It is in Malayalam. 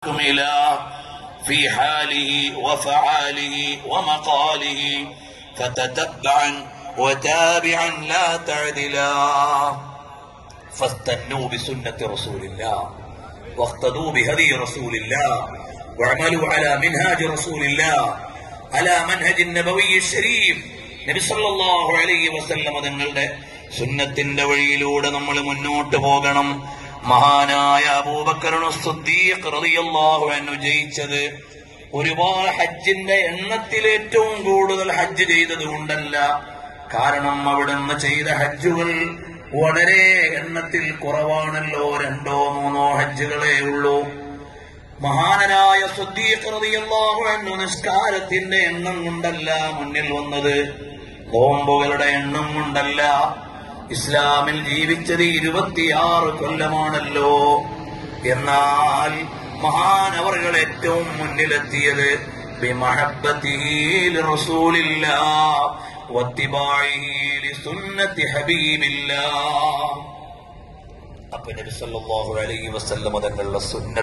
إله في حاله وفعاله ومقاله فتتبعا وتابعا لا تعدلا فاستنوا بسنة رسول الله واقتدوا بهدي رسول الله واعملوا على منهاج رسول الله على منهج النبوي الشريف നബി സല്ലല്ലാഹു അലൈഹി വസല്ലമ തങ്ങളുടെ സുന്നത്തിന്റെ വഴിയിലൂടെ നമ്മൾ മുന്നോട്ട് പോകണം മഹാനായ അബൂബക്കറിന് സിദ്ദീഖ് റളിയല്ലാഹു അൻഹു ജയിച്ചത് ഒരുപാട് ഹജ്ജിന്റെ എണ്ണത്തിൽ ഏറ്റവും കൂടുതൽ ഹജ്ജ് ചെയ്തത് കൊണ്ടല്ല കാരണം അവിടുന്ന് ചെയ്ത ഹജ്ജുകൾ വളരെ എണ്ണത്തിൽ കുറവാണല്ലോ രണ്ടോ മൂന്നോ ഹജ്ജുകളേ ഉള്ളൂ മഹാനരായ സുദ്ദീഖ് റളിയല്ലാഹു അൻഹു നിസ്കാരത്തിന്റെ എണ്ണം കൊണ്ടല്ല മുന്നിൽ വന്നത് നോമ്പുകളുടെ എണ്ണം കൊണ്ടല്ല ഇസ്ലാമിൽ ജീവിച്ചത് ഇരുപത്തിയാറ് കൊല്ലമാണല്ലോ എന്നാൽ മഹാനവറുകൾ ഏറ്റവും മുന്നിലെത്തിയത് ബിമഹബ്ബത്തിഹി ലിറസൂലില്ലാഹ് വത്തിബാഇഹി ലിസുന്നത്തി ഹബീബില്ലാഹ് അപ്പൊ നബി സല്ലല്ലാഹു അലൈഹി വസല്ലമ തങ്ങളുടെ സുന്ന